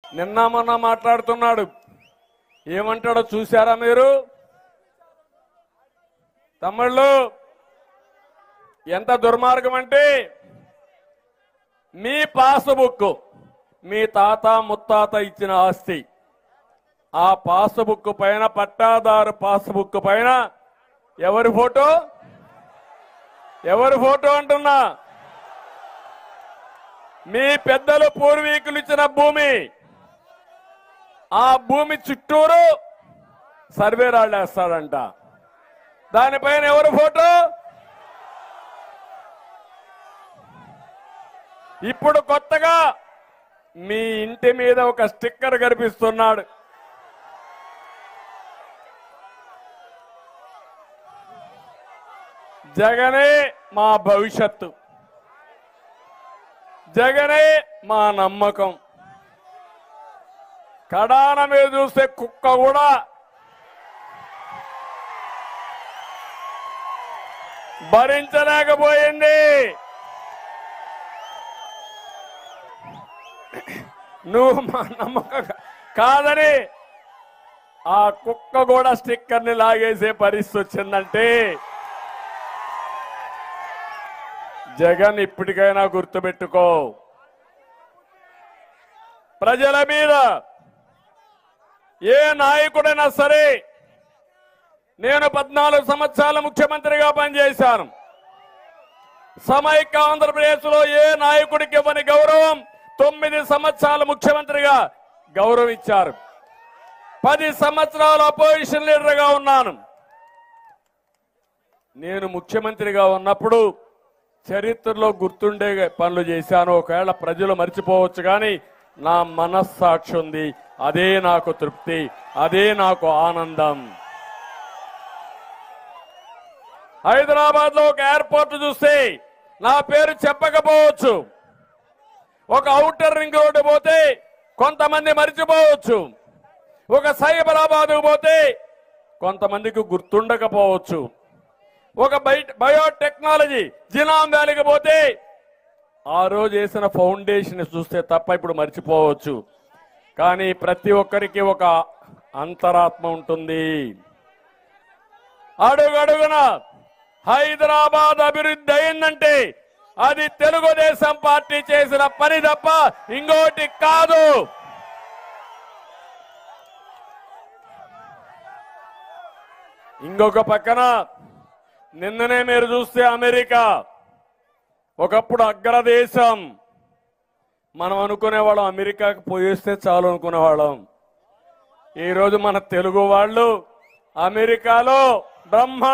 నిన్న మొన్న మాట్లాడుతున్నాడు ఏమంటాడో చూశారా మీరు తమ్ముళ్ళు ఎంత దుర్మార్గం అంటే మీ పాస్బుక్ మీ తాత ముత్తాత ఇచ్చిన ఆస్తి ఆ పాస్బుక్ పైన పట్టాదారు పాస్బుక్ పైన ఎవరి ఫోటో ఎవరి ఫోటో అంటున్నా మీ పెద్దలు పూర్వీకులు ఇచ్చిన భూమి ఆ భూమి చుట్టూరు సర్వే రాళ్ళేస్తాడంట దానిపైన ఎవరు ఫోటో ఇప్పుడు కొత్తగా మీ ఇంటి మీద ఒక స్టిక్కర్ కనిపిస్తున్నాడు జగనే మా భవిష్యత్తు జగనే మా నమ్మకం కడాన మీద చూస్తే కుక్క కూడా భరించలేకపోయింది నువ్వు మా నమ్మకం కాదని ఆ కుక్క కూడా స్టిక్కర్ ని లాగేసే పరిస్థితి వచ్చిందంటే జగన్ ఇప్పటికైనా గుర్తుపెట్టుకో ప్రజల మీద ఏ నాయకుడైనా సరే నేను పద్నాలుగు సంవత్సరాల ముఖ్యమంత్రిగా పనిచేశాను సమైక్య ఆంధ్రప్రదేశ్ లో ఏ నాయకుడికి ఇవ్వని గౌరవం తొమ్మిది సంవత్సరాల ముఖ్యమంత్రిగా గౌరవం ఇచ్చారు పది సంవత్సరాలు అపోజిషన్ లీడర్ గా ఉన్నాను నేను ముఖ్యమంత్రిగా ఉన్నప్పుడు చరిత్రలో గుర్తుండే పనులు చేశాను ఒకవేళ ప్రజలు మర్చిపోవచ్చు కానీ నా మనస్సాక్షి ఉంది అదే నాకు తృప్తి అదే నాకు ఆనందం హైదరాబాద్ లో ఒక ఎయిర్పోర్ట్ చూస్తే నా పేరు చెప్పకపోవచ్చు ఒక ఔటర్ రింగ్ రోడ్డు పోతే కొంతమంది మర్చిపోవచ్చు ఒక సైబరాబాద్ పోతే కొంతమందికి గుర్తుండకపోవచ్చు ఒక బయట బయోటెక్నాలజీ జినాం వ్యాలీకి పోతే ఆ రోజు వేసిన ఫౌండేషన్ చూస్తే తప్ప ఇప్పుడు మర్చిపోవచ్చు కానీ ప్రతి ఒక్కరికి ఒక అంతరాత్మ ఉంటుంది అడుగడుగున హైదరాబాద్ అభివృద్ధి అయిందంటే అది తెలుగుదేశం పార్టీ చేసిన పని తప్ప ఇంకోటి కాదు ఇంకొక పక్కన నిన్ననే మీరు చూస్తే అమెరికా ఒకప్పుడు అగ్రదేశం మనం అనుకునేవాళ్ళం అమెరికాకు పోయేస్తే చాలు అనుకునేవాళ్ళం ఈరోజు మన తెలుగు వాళ్ళు అమెరికాలో బ్రహ్మ